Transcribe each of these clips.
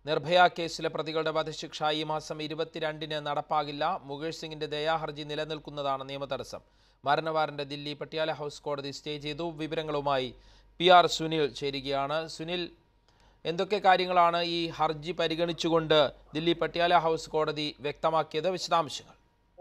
നിർഭയ കേസിലെ പ്രതികളുടെ വധശിക്ഷ ഈ മാസം ഇരുപത്തിരണ്ടിന് നടപ്പാകില്ല മുകേഷ് സിംഗിന്റെ ദയാഹർജി നിലനിൽക്കുന്നതാണ് നിയമതടസ്സം മരണവാറന്റ് ദില്ലി പട്യാല ഹൗസ് കോടതി സ്റ്റേ ചെയ്തു വിവരങ്ങളുമായി പി ആർ സുനിൽ ചേരുകയാണ് സുനിൽ എന്തൊക്കെ കാര്യങ്ങളാണ് ഈ ഹർജി പരിഗണിച്ചുകൊണ്ട് ദില്ലി പട്യാല ഹൗസ് കോടതി വ്യക്തമാക്കിയത് വിശദാംശങ്ങൾ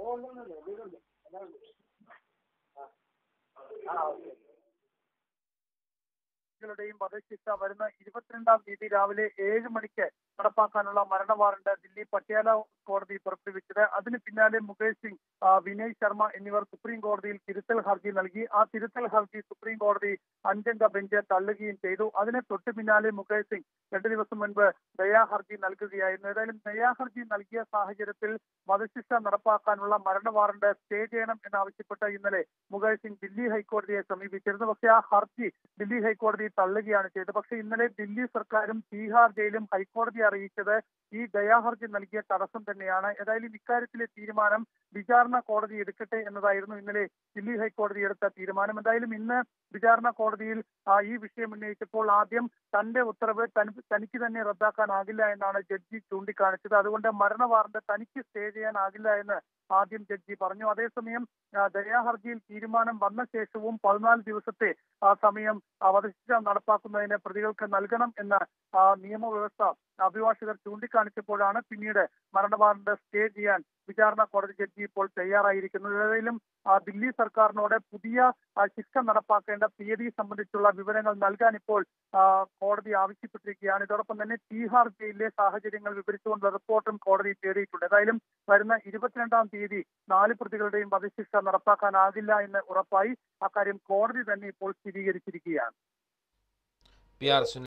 കളുടെയും വധശിക്ഷ വരുന്ന ഇരുപത്തിരണ്ടാം തീയതി രാവിലെ ഏഴ് മണിക്ക് നടപ്പാക്കാനുള്ള മരണ വാറണ്ട് ദില്ലി പട്യാല കോടതി പുറപ്പെടുവിച്ചത് അതിന് പിന്നാലെ മുകേഷ് സിംഗ് ആ, വിനയ് ശർമ്മ എന്നിവർ സുപ്രീം കോടതിയിൽ തിരുത്തൽ ഹർജി നൽകി ആ തിരുത്തൽ ഹർജി സുപ്രീം കോടതി അഞ്ചംഗ ബെഞ്ച് തള്ളുകയും ചെയ്തു അതിന് തൊട്ടു പിന്നാലെ മുകേഷ് സിംഗ് രണ്ടു ദിവസം മുൻപ് ദയാ ഹർജി നൽകുകയായിരുന്നു ഏതായാലും ദയാ ഹർജി നൽകിയ സാഹചര്യത്തിൽ വധശിക്ഷ നടപ്പാക്കാനുള്ള മരണ വാറണ്ട് സ്റ്റേ ചെയ്യണം എന്നാവശ്യപ്പെട്ട് ഇന്നലെ മുകേഷ് സിംഗ് ദില്ലി ഹൈക്കോടതിയെ സമീപിച്ചിരുന്നു പക്ഷേ ആ ഹർജി ദില്ലി ഹൈക്കോടതി തള്ളുകയാണ് ചെയ്തത് പക്ഷേ ഇന്നലെ ദില്ലി സർക്കാരും തീഹാർ ജയിലും ഹൈക്കോടതി അറിയിച്ചത് ഈ ദയാഹർജി നൽകിയ തടസ്സം തന്നെയാണ് ഏതായാലും ഇക്കാര്യത്തിലെ തീരുമാനം വിചാരണ കോടതി എടുക്കട്ടെ എന്നതായിരുന്നു ഇന്നലെ ദില്ലി ഹൈക്കോടതി എടുത്ത തീരുമാനം എന്തായാലും ഇന്ന് വിചാരണ കോടതിയിൽ ആ, ഈ വിഷയം ഉന്നയിച്ചപ്പോൾ ആദ്യം തന്റെ ഉത്തരവ് തനി- തനിക്ക് തന്നെ റദ്ദാക്കാനാകില്ല എന്നാണ് ജഡ്ജി ചൂണ്ടിക്കാണിച്ചത് അതുകൊണ്ട് മരണ വാറണ്ട് തനിക്ക് സ്റ്റേ ചെയ്യാനാകില്ല എന്ന് ആദ്യം ജഡ്ജി പറഞ്ഞു അതേസമയം ആ, ദയാഹർജിയിൽ തീരുമാനം വന്ന ശേഷവും പതിനാല് ദിവസത്തെ ആ, സമയം ആ, വധശിക്ഷ നടപ്പാക്കുന്നതിന് പ്രതികൾക്ക് നൽകണം എന്ന ആ, നിയമവ്യവസ്ഥ അഭിഭാഷകർ ചൂണ്ടിക്കാണിച്ചപ്പോഴാണ് പിന്നീട് മരണ വാറണ്ട് സ്റ്റേ ചെയ്യാൻ വിചാരണ കോടതി ജഡ്ജി ഇപ്പോൾ തയ്യാറായിരിക്കുന്നത് ഏതായാലും ആ, ദില്ലി സർക്കാരിനോട് പുതിയ ആ, ശിക്ഷ നടപ്പാക്കേണ്ട തീയതി സംബന്ധിച്ചുള്ള വിവരങ്ങൾ നൽകാൻ ഇപ്പോൾ ആ, കോടതി ആവശ്യപ്പെട്ടിരിക്കുകയാണ് ഇതോടൊപ്പം തന്നെ തീഹാർ ജയിലിലെ സാഹചര്യങ്ങൾ വിവരിച്ചുകൊണ്ടുള്ള റിപ്പോർട്ടും കോടതി തേടിയിട്ടുണ്ട് ഏതായാലും വരുന്ന ഇരുപത്തിരണ്ടാം തീയതി നാല് പ്രതികളുടെയും വധശിക്ഷ നടപ്പാക്കാനാകില്ല എന്ന് ഉറപ്പായി അക്കാര്യം കോടതി തന്നെ ഇപ്പോൾ സ്ഥിരീകരിച്ചിരിക്കുകയാണ് പി ആർ സുനിൽ